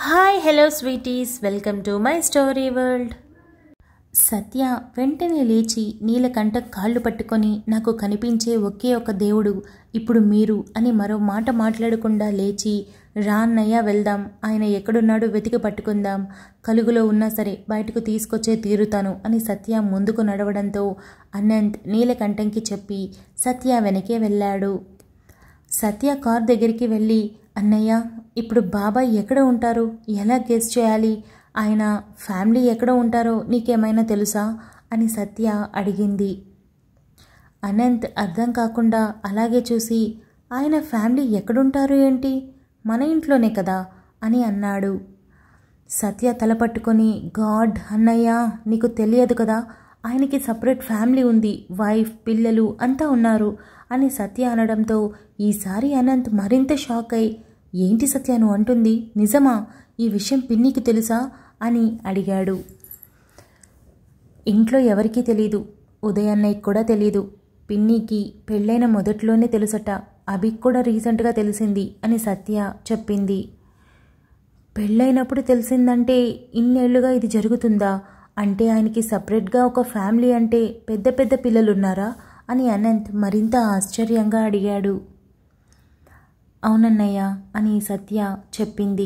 hi hello sweeties welcome to my story world Satya వెంటనే లేచి నీలకంఠ కాళ్ళు పట్టుకొని నాకు కనిపించే ఒకే ఒక దేవుడు ఇప్పుడు మీరు అని మరో మాట మాట్లాడకుండా లేచి రా అన్నయ్య వెళ్దాం ఆయన ఎక్కడున్నాడో వెతికి పట్టుకుందాం కలుగులో ఉన్నా సరే బయటకు తీసుకొచ్చే తీరుతాను అని సత్య ముందుకు నడవడంతో అనంత్ నీలకంఠంకి చెప్పి సత్య వెనకే వెళ్ళాడు సత్య కార్ దగ్గరికి వెళ్ళి అన్నయ్య ఇప్పుడు బాబాయ్ ఎక్కడ ఉంటారు ఎలా గెస్ చేయాలి ఆయన ఫ్యామిలీ ఎక్కడ ఉంటారో నీకేమైనా తెలుసా అని సత్య అడిగింది అనంత్ అర్థం కాకుండా అలాగే చూసి ఆయన ఫ్యామిలీ ఎక్కడుంటారు ఏంటి మన ఇంట్లోనే కదా అని అన్నాడు సత్య తల పట్టుకొని గాడ్ అన్నయ్య నీకు తెలియదు కదా ఆయనకి సపరేట్ ఫ్యామిలీ ఉంది వైఫ్ పిల్లలు అంతా ఉన్నారు అని సత్య అనడంతో ఈసారి అనంత్ మరింత షాక్ అయి ఏంటి సత్య నువ్వు అంటుంది నిజమా ఈ విషయం పిన్నికి తెలుసా అని అడిగాడు ఇంట్లో ఎవరికీ తెలీదు ఉదయన్నయ్యకి కూడా తెలీదు పిన్నికి పెళ్ళైన మొదట్లోనే తెలుసట అభికి కూడా రీసెంట్గా తెలిసింది అని సత్య చెప్పింది పెళ్ళైనప్పుడు తెలిసిందంటే ఇన్నేళ్లుగా ఇది జరుగుతుందా అంటే ఆయనకి సపరేట్గా ఒక ఫ్యామిలీ అంటే పెద్ద పెద్ద పిల్లలున్నారా అని అనంత్ మరింత ఆశ్చర్యంగా అడిగాడు అవునన్నయ్య అని సత్య చెప్పింది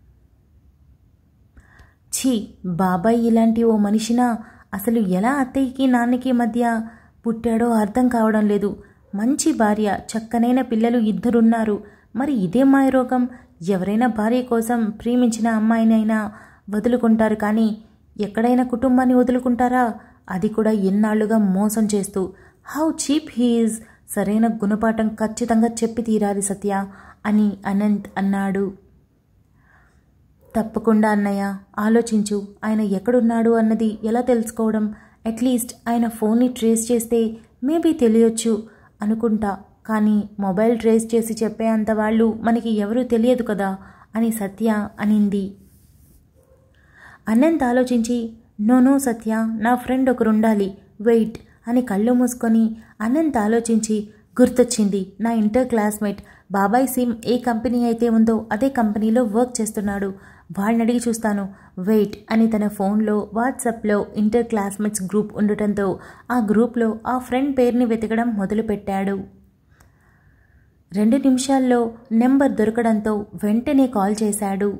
ఛీ బాబాయ్ ఇలాంటి ఓ మనిషినా అసలు ఎలా అత్తయ్యకి నాన్నకి మధ్య పుట్టాడో అర్థం కావడం లేదు మంచి భార్య చక్కనైన పిల్లలు ఇద్దరున్నారు మరి ఇదే మాయరోగం ఎవరైనా భార్య కోసం ప్రేమించిన అమ్మాయినైనా వదులుకుంటారు కానీ ఎక్కడైనా కుటుంబాన్ని వదులుకుంటారా అది కూడా ఎన్నాళ్లుగా మోసం చేస్తూ హౌ చీప్ హీఈస్ సరైన గుణపాఠం ఖచ్చితంగా చెప్పి తీరాలి సత్య అని అనంత్ అన్నాడు తప్పకుండా అన్నయ్య ఆలోచించు ఆయన ఎక్కడున్నాడు అన్నది ఎలా తెలుసుకోవడం అట్లీస్ట్ ఆయన ఫోన్ని ట్రేస్ చేస్తే మేబీ తెలియొచ్చు అనుకుంటా కానీ మొబైల్ ట్రేస్ చేసి చెప్పే అంత వాళ్ళు మనకి ఎవరూ తెలియదు కదా అని సత్య అనింది అనంత్ ఆలోచించి నోనో సత్య నా ఫ్రెండ్ ఒకరుండాలి వెయిట్ అని కళ్ళు మూసుకొని అనంత్ ఆలోచించి గుర్తొచ్చింది నా ఇంటర్ క్లాస్మేట్ బాబాయ్ సిమ్ ఏ కంపెనీ అయితే ఉందో అదే కంపెనీలో వర్క్ చేస్తున్నాడు వాళ్ళని అడిగి చూస్తాను వెయిట్ అని తన ఫోన్లో వాట్సాప్లో ఇంటర్ క్లాస్మేట్స్ గ్రూప్ ఉండటంతో ఆ గ్రూప్లో ఆ ఫ్రెండ్ పేరుని వెతకడం మొదలుపెట్టాడు రెండు నిమిషాల్లో నెంబర్ దొరకడంతో వెంటనే కాల్ చేశాడు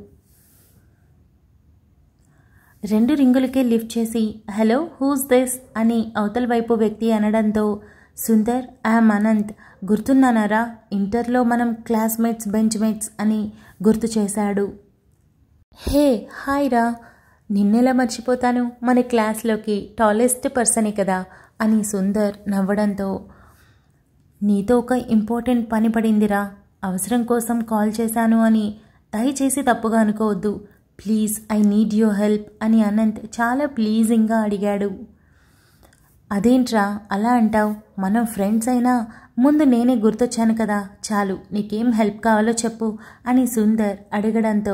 రెండు రింగులకే లిఫ్ట్ చేసి హలో హూస్ దిస్ అని అవతల వైపు వ్యక్తి అనడంతో సుందర్ ఐఎమ్ అనంత్ గుర్తున్నానారా ఇంటర్లో మనం క్లాస్మేట్స్ బెంచ్మేట్స్ అని గుర్తు చేశాడు హే హాయ్ రా నిన్నెలా మర్చిపోతాను మన క్లాస్లోకి టాలెస్ట్ పర్సనే కదా అని సుందర్ నవ్వడంతో నీతో ఒక ఇంపార్టెంట్ పని పడిందిరా అవసరం కోసం కాల్ చేశాను అని దయచేసి తప్పుగా అనుకోవద్దు please I need your help అని అనంత్ చాలా ప్లీజింగ్గా అడిగాడు అదేంట్రా అలా అంటావు మనం ఫ్రెండ్స్ అయినా ముందు నేనే గుర్తొచ్చాను కదా చాలు నీకేం హెల్ప్ కావాలో చెప్పు అని సుందర్ అడగడంతో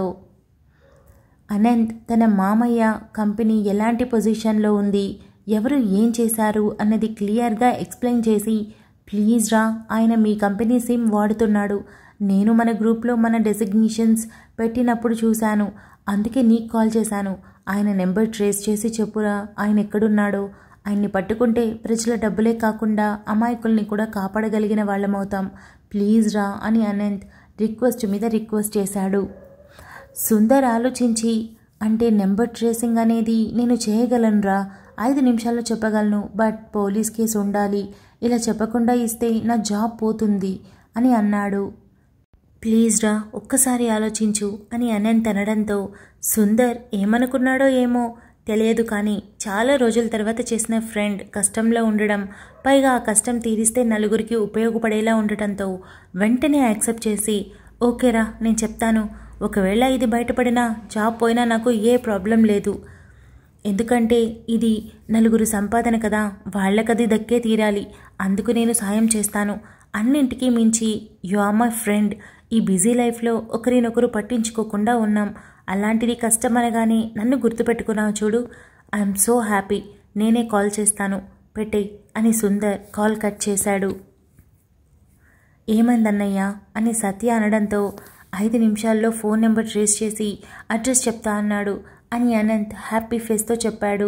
అనంత్ తన మామయ్య కంపెనీ ఎలాంటి పొజిషన్లో ఉంది ఎవరు ఏం చేశారు అన్నది క్లియర్గా ఎక్స్ప్లెయిన్ చేసి ప్లీజ్ రా ఆయన మీ కంపెనీ సిమ్ వాడుతున్నాడు నేను మన గ్రూప్లో మన డెసిగ్నేషన్స్ పెట్టినప్పుడు చూశాను అందుకే నీకు కాల్ చేశాను ఆయన నెంబర్ ట్రేస్ చేసి చెప్పురా ఆయన ఎక్కడున్నాడో ఆయన్ని పట్టుకుంటే ప్రజల డబ్బులే కాకుండా అమాయకుల్ని కూడా కాపాడగలిగిన వాళ్ళమవుతాం ప్లీజ్ రా అని అనంత్ రిక్వెస్ట్ మీద రిక్వెస్ట్ చేశాడు సుందర్ ఆలోచించి అంటే నెంబర్ ట్రేసింగ్ అనేది నేను చేయగలనురా ఐదు నిమిషాల్లో చెప్పగలను బట్ పోలీస్ కేసు ఉండాలి ఇలా చెప్పకుండా ఇస్తే నా జాబ్ పోతుంది అని అన్నాడు ప్లీజ్ రా ఒక్కసారి ఆలోచించు అని అనంత్ అనడంతో సుందర్ ఏమనుకున్నాడో ఏమో తెలియదు కానీ చాలా రోజుల తర్వాత చేసిన ఫ్రెండ్ కష్టంలో ఉండడం పైగా ఆ కష్టం తీరిస్తే నలుగురికి ఉపయోగపడేలా ఉండటంతో వెంటనే యాక్సెప్ట్ చేసి ఓకేరా నేను చెప్తాను ఒకవేళ ఇది బయటపడినా జాబ్ పోయినా నాకు ఏ ప్రాబ్లం లేదు ఎందుకంటే ఇది నలుగురు సంపాదన కదా వాళ్ళకది దక్కే తీరాలి అందుకు నేను సాయం చేస్తాను అన్నింటికీ మించి యు ఆర్ మై ఫ్రెండ్ ఈ బిజీ లైఫ్లో ఒకరినొకరు పట్టించుకోకుండా ఉన్నాం అలాంటిది కష్టం అనగానే నన్ను గుర్తుపెట్టుకున్నావు చూడు ఐఎమ్ సో హ్యాపీ నేనే కాల్ చేస్తాను పెట్టేయ్ అని సుందర్ కాల్ కట్ చేశాడు ఏమైందన్నయ్య అని సత్య అనడంతో ఐదు నిమిషాల్లో ఫోన్ నెంబర్ ట్రేస్ చేసి అడ్రస్ చెప్తా అన్నాడు అని అనంత్ హ్యాపీ ఫేస్తో చెప్పాడు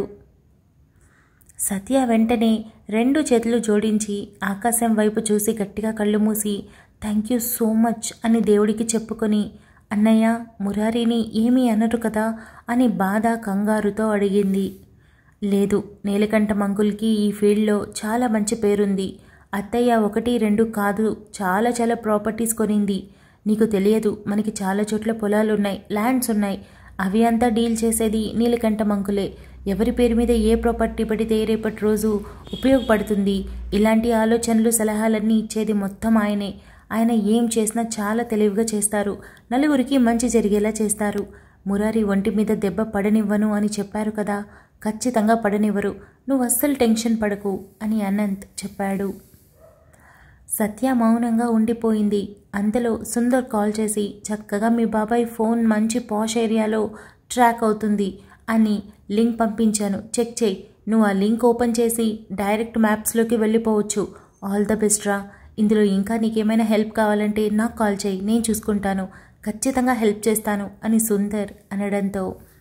సత్య వెంటనే రెండు చేతులు జోడించి ఆకాశం వైపు చూసి గట్టిగా కళ్ళు మూసి థ్యాంక్ యూ సో మచ్ అని దేవుడికి చెప్పుకొని అన్నయ్య మురారిని ఏమీ అనరు కదా అని బాధ కంగారుతో అడిగింది లేదు నీలకంఠ మంకుల్కి ఈ ఫీల్డ్లో చాలా మంచి పేరుంది అత్తయ్య ఒకటి రెండు కాదు చాలా చాలా ప్రాపర్టీస్ కొనింది నీకు తెలియదు మనకి చాలా చోట్ల పొలాలు ఉన్నాయి ల్యాండ్స్ ఉన్నాయి అవి అంతా డీల్ చేసేది నీలకంఠ మంకులే ఎవరి పేరు మీద ఏ ప్రాపర్టీ పడితే రేపటి రోజు ఉపయోగపడుతుంది ఇలాంటి ఆలోచనలు సలహాలన్నీ ఇచ్చేది మొత్తం ఆయనే ఆయన ఏం చేసినా చాలా తెలివిగా చేస్తారు నలుగురికి మంచి జరిగేలా చేస్తారు మురారి ఒంటి మీద దెబ్బ పడనివ్వను అని చెప్పారు కదా ఖచ్చితంగా పడనివ్వరు నువ్వు అస్సలు టెన్షన్ పడకు అని అనంత్ చెప్పాడు సత్య మౌనంగా ఉండిపోయింది అంతలో సుందర్ కాల్ చేసి చక్కగా మీ బాబాయ్ ఫోన్ మంచి పాష్ ఏరియాలో ట్రాక్ అవుతుంది అని లింక్ పంపించాను చెక్ చేయి నువ్వు ఆ లింక్ ఓపెన్ చేసి డైరెక్ట్ మ్యాప్స్లోకి వెళ్ళిపోవచ్చు ఆల్ ద బెస్ట్ రా ఇందులో ఇంకా నీకేమైనా హెల్ప్ కావాలంటే నాకు కాల్ చేయి నేను చూసుకుంటాను ఖచ్చితంగా హెల్ప్ చేస్తాను అని సుందర్ అనడంతో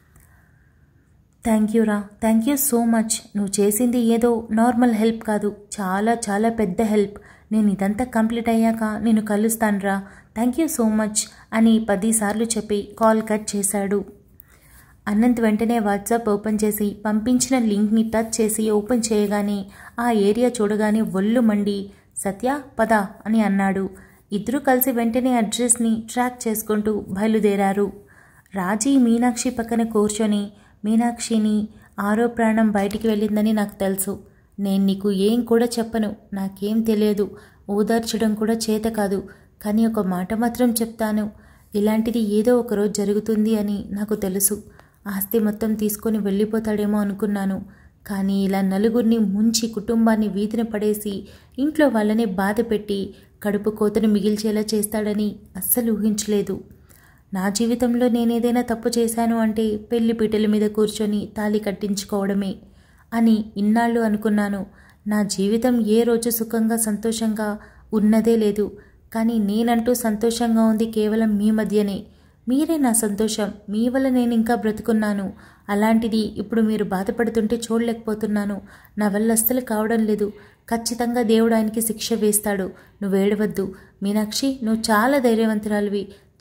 థ్యాంక్ యూ రా థ్యాంక్ యూ సో మచ్ నువ్వు చేసింది ఏదో నార్మల్ హెల్ప్ కాదు చాలా చాలా పెద్ద హెల్ప్ నేను ఇదంతా కంప్లీట్ అయ్యాక నేను కలుస్తాను రా థ్యాంక్ యూ సో మచ్ అని పదిసార్లు చెప్పి కాల్ కట్ చేశాడు అనంత్ వెంటనే వాట్సాప్ ఓపెన్ చేసి పంపించిన లింక్ని టచ్ చేసి ఓపెన్ చేయగానే ఆ ఏరియా చూడగానే ఒళ్ళు మండి సత్య పద అని అన్నాడు ఇద్దరూ కలిసి వెంటనే అడ్రస్ని ట్రాక్ చేసుకుంటూ బయలుదేరారు రాజీ మీనాక్షి పక్కన కూర్చొని మీనాక్షిని ఆరో ప్రాణం బయటికి వెళ్ళిందని నాకు తెలుసు నేను నీకు ఏం కూడా చెప్పను నాకేం తెలియదు ఓదార్చడం కూడా చేత కాదు కానీ ఒక మాట మాత్రం చెప్తాను ఇలాంటిది ఏదో ఒకరోజు జరుగుతుంది అని నాకు తెలుసు ఆస్తి మొత్తం తీసుకొని వెళ్ళిపోతాడేమో అనుకున్నాను కానీ ఇలా నలుగురిని ముంచి కుటుంబాన్ని వీధిన పడేసి ఇంట్లో వాళ్ళని బాధ పెట్టి కడుపు కోతను మిగిల్చేలా చేస్తాడని అస్సలు ఊహించలేదు నా జీవితంలో నేనేదైనా తప్పు చేశాను అంటే పెళ్లి పీటల మీద కూర్చొని తాళి కట్టించుకోవడమే అని ఇన్నాళ్ళు అనుకున్నాను నా జీవితం ఏ రోజు సుఖంగా సంతోషంగా ఉన్నదే లేదు కానీ నేనంటూ సంతోషంగా ఉంది కేవలం మీ మధ్యనే మీరే నా సంతోషం మీ వల్ల నేను ఇంకా బ్రతుకున్నాను అలాంటిది ఇప్పుడు మీరు బాధపడుతుంటే చూడలేకపోతున్నాను నా వల్ల అస్సలు కావడం లేదు ఖచ్చితంగా దేవుడు ఆయనకి శిక్ష వేస్తాడు నువ్వు ఏడవద్దు మీనాక్షి నువ్వు చాలా ధైర్యవంతురాలివి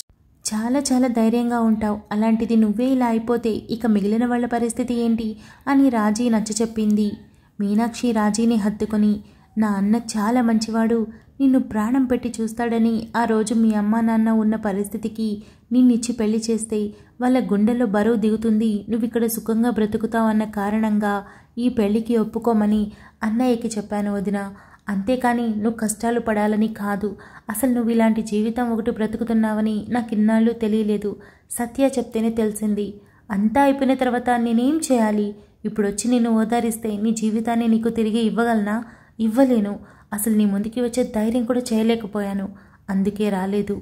చాలా చాలా ధైర్యంగా ఉంటావు అలాంటిది నువ్వే ఇలా అయిపోతే ఇక మిగిలిన వాళ్ళ పరిస్థితి ఏంటి అని రాజీ నచ్చ చెప్పింది మీనాక్షి రాజీని హత్తుకొని నా అన్న చాలా మంచివాడు నిన్ను ప్రాణం పెట్టి చూస్తాడని ఆ రోజు మీ అమ్మా నాన్న ఉన్న పరిస్థితికి నిన్నిచ్చి పెళ్లి చేస్తే వాళ్ళ గుండెల్లో బరువు దిగుతుంది నువ్వు ఇక్కడ సుఖంగా బ్రతుకుతావు అన్న కారణంగా ఈ పెళ్లికి ఒప్పుకోమని అన్నయ్యకి చెప్పాను వదిన అంతేకాని నువ్వు కష్టాలు పడాలని కాదు అసలు నువ్వు ఇలాంటి జీవితం ఒకటి బ్రతుకుతున్నావని నాకు ఇన్నాళ్ళు తెలియలేదు సత్య చెప్తేనే తెలిసింది అంతా అయిపోయిన తర్వాత నేనేం చేయాలి ఇప్పుడు వచ్చి నిన్ను ఓదారిస్తే నీ జీవితాన్ని నీకు తిరిగి ఇవ్వగలనా ఇవ్వలేను అసలు నీ ముందుకి వచ్చే ధైర్యం కూడా చేయలేకపోయాను అందుకే రాలేదు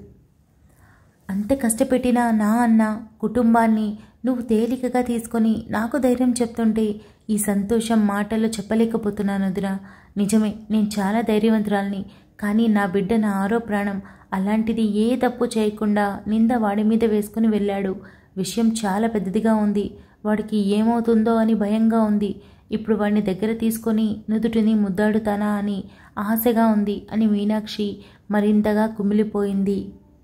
అంత కష్టపెట్టిన నా అన్న కుటుంబాన్ని నువ్వు తేలికగా తీసుకొని నాకు ధైర్యం చెప్తుంటే ఈ సంతోషం మాటల్లో చెప్పలేకపోతున్నాను వదినా నిజమే నేను చాలా ధైర్యవంతురాల్ని కానీ నా బిడ్డ నా ఆరో ప్రాణం అలాంటిది ఏ తప్పు చేయకుండా నింద వాడి మీద వేసుకుని వెళ్ళాడు విషయం చాలా పెద్దదిగా ఉంది వాడికి ఏమవుతుందో అని భయంగా ఉంది ఇప్పుడు వాడిని దగ్గర తీసుకొని నుదుటిని ముద్దాడుతానా అని ఆశగా ఉంది అని మీనాక్షి మరింతగా కుమిలిపోయింది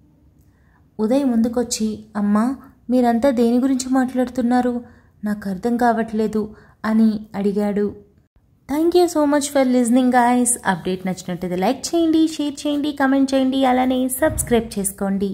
ఉదయ్ ముందుకొచ్చి అమ్మా మీరంతా దేని గురించి మాట్లాడుతున్నారు నాకు అర్థం కావట్లేదు అని అడిగాడు thank you so much for listening guys update నచ్చినట్టయితే లైక్ చేయండి షేర్ చేయండి కామెంట్ చేయండి అలానే సబ్స్క్రైబ్ చేసుకోండి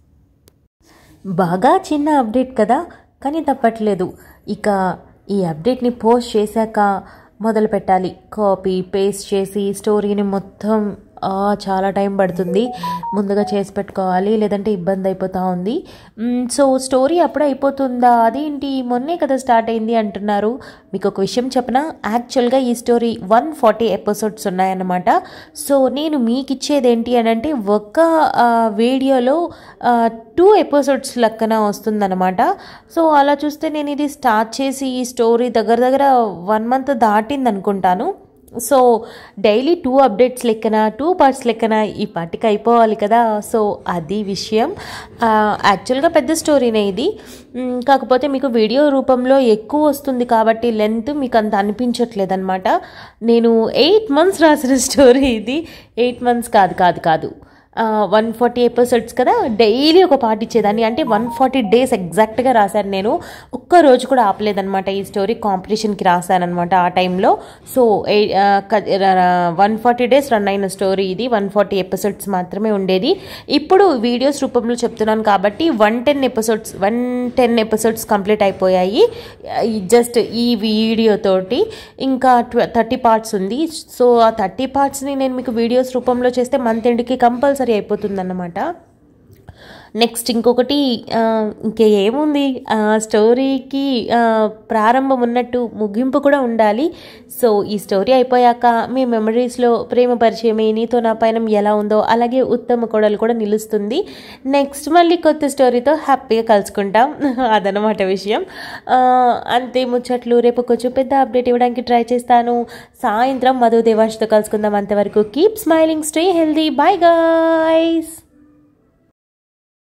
బాగా చిన్న అప్డేట్ కదా కానీ తప్పట్లేదు ఇక ఈ అప్డేట్ని పోస్ట్ చేశాక మొదలు పెట్టాలి కాపీ పేస్ట్ చేసి స్టోరీని మొత్తం ఆ, చాలా టైం పడుతుంది ముందుగా చేసి పెట్టుకోవాలి లేదంటే ఇబ్బంది అయిపోతూ ఉంది మ్, సో స్టోరీ అప్పుడే అయిపోతుందా అదేంటి మొన్నే కదా స్టార్ట్ అయింది అంటున్నారు మీకు ఒక విషయం చెప్పనా యాక్చువల్గా ఈ స్టోరీ వన్ ఫార్టీ ఎపిసోడ్స్ ఉన్నాయన్నమాట సో నేను మీకు ఇచ్చేది ఏంటి అని అంటే ఒక్క ఆ, వీడియోలో టూ ఎపిసోడ్స్ లెక్కన వస్తుందన్నమాట సో అలా చూస్తే నేను ఇది స్టార్ట్ చేసి ఈ స్టోరీ దగ్గర దగ్గర వన్ మంత్ దాటింది అనుకుంటాను సో డైలీ టూ అప్డేట్స్ లెక్కన టూ పార్ట్స్ లెక్కన ఈ పార్టీకి అయిపోవాలి కదా సో అది విషయం ఆ, యాక్చువల్గా పెద్ద స్టోరీనే ఇది మ్, కాకపోతే మీకు వీడియో రూపంలో ఎక్కువ వస్తుంది కాబట్టి లెంత్ మీకు అంత అనిపించట్లేదు అనమాట నేను ఎయిట్ మంత్స్ రాసిన స్టోరీ ఇది ఎయిట్ మంత్స్ కాదు కాదు కాదు వన్ ఫార్టీ ఎపిసోడ్స్ కదా డైలీ ఒక పార్ట్ ఇచ్చేదాన్ని అంటే వన్ ఫార్టీ డేస్ ఎగ్జాక్ట్గా రాశాను నేను ఒక్క రోజు కూడా ఆపలేదన్నమాట ఈ స్టోరీ కాంపిటీషన్కి రాశానమాట ఆ టైంలో so one forty days run అయిన స్టోరీ ఇది వన్ ఫార్టీ ఎపిసోడ్స్ మాత్రమే ఉండేది ఇప్పుడు వీడియోస్ రూపంలో చెప్తున్నాను కాబట్టి one ten episodes one ten episodes complete అయిపోయాయి జస్ట్ ఈ వీడియో తోటి ఇంకా థర్టీ పార్ట్స్ ఉంది సో ఆ థర్టీ పార్ట్స్ని నేను మీకు వీడియోస్ రూపంలో చేస్తే మంత్ ఎండ్కి కంపల్సరీ అయిపోతుందన్నమాట నెక్స్ట్ ఇంకొకటి ఆ, ఇంకే ఏముంది ఆ, స్టోరీకి ఆ, ప్రారంభం ఉన్నట్టు ముగింపు కూడా ఉండాలి సో ఈ స్టోరీ అయిపోయాక మీ మెమరీస్లో ప్రేమ పరిచయమే నీతో నా పయనం ఎలా ఉందో అలాగే ఉత్తమ కొడలు కూడా నిలుస్తుంది నెక్స్ట్ మళ్ళీ కొత్త స్టోరీతో హ్యాపీగా కలుసుకుంటాం అదనమాట విషయం ఆ, అంతే ముచ్చట్లు రేపు కొంచెం పెద్ద అప్డేట్ ఇవ్వడానికి ట్రై చేస్తాను సాయంత్రం మధు దేవాంష్తో కలుసుకుందాం అంతవరకు keep smiling stay healthy bye guys